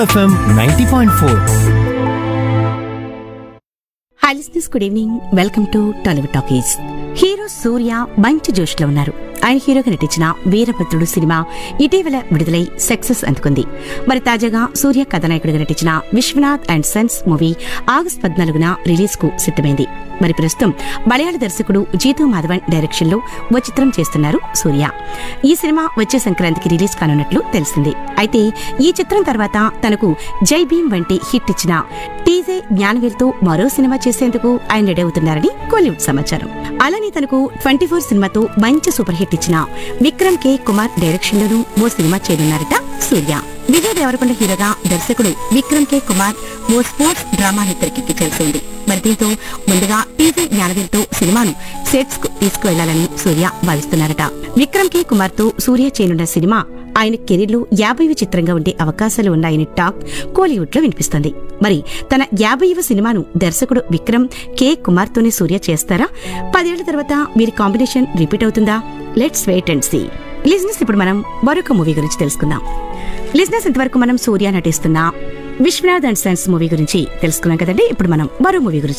FM ninety point four hi listeners good evening welcome to Tollywood talkies hero Surya మంచి జోష్లో ఉన్నారు ఆయన హీరోగా నటించిన వీరభద్రుడు సినిమా ఇటీవల విడుదలై సక్సెస్ అందుకుంది మరి తాజాగా సూర్య కథానాయకుడిగా నటించిన Vishwanath and sons movie August పద్నాలుగున రిలీజ్ కు సిద్ధమైంది మరి ప్రస్తుతం మలయాళ దర్శకుడు జీతూ మాధవన్ డైరెక్షన్ లో ఓ చిత్రం చేస్తున్నారు సూర్య ఈ సినిమా వచ్చే సంక్రాంతికి రిలీజ్ కానున్నట్లు తెలిసింది అయితే ఈ చిత్రం తర్వాత తనకు జై భీమ్ వంటి హిట్ ఇచ్చిన టీజే జ్ఞానవేల్తో మరో సినిమా చేసేందుకు ఆయన రెడీ అవుతున్నారని కోలీవుడ్ సమాచారం అలానే తనకు ట్వంటీ ఫోర్ సినిమాతో మంచి సూపర్ హిట్ ఇచ్చిన విక్రమ్ కే కుమార్ డైరెక్షన్ లోనూ ఓ సినిమా చేయనున్నారట సూర్య విజయ్ దేవరకొండ హీరోగా దర్శకుడు విక్రమ్ కే కుమార్ ఓ స్పోర్ట్స్ డ్రామాను తెరకెక్కించాల్సి ఉంది మరి దీంతో ముందుగా టీజీ జ్ఞానవేల్తో సినిమాను సెట్స్ కు తీసుకువెళ్లాలని సూర్య భావిస్తున్నారట విక్రమ్ కే కుమార్ తో సూర్య చేయనున్న సినిమా ఆయన కెరీర్ లో యాభైవ చిత్రంగా ఉండే అవకాశాలు ఉన్నాయని టాక్ కోలీవుడ్ లో వినిపిస్తుంది మరి తన యాభైవ సినిమాను దర్శకుడు విక్రమ్ కే కుమార్ తోనే సూర్య చేస్తారా పదేళ్ల తర్వాత వీరి కాంబినేషన్ రిపీట్ అవుతుందా let's wait and see listeners ఇప్పుడు మనం మరొక మూవీ గురించి తెలుసుకుందాం లిజినెస్ ఇంతవరకు మనం సూర్య నటిస్తున్న విశ్వనాథ్ అండ్ సన్స్ మూవీ గురించి తెలుసుకున్నాం కదండి ఇప్పుడు మనం మరో మూవీ గురించి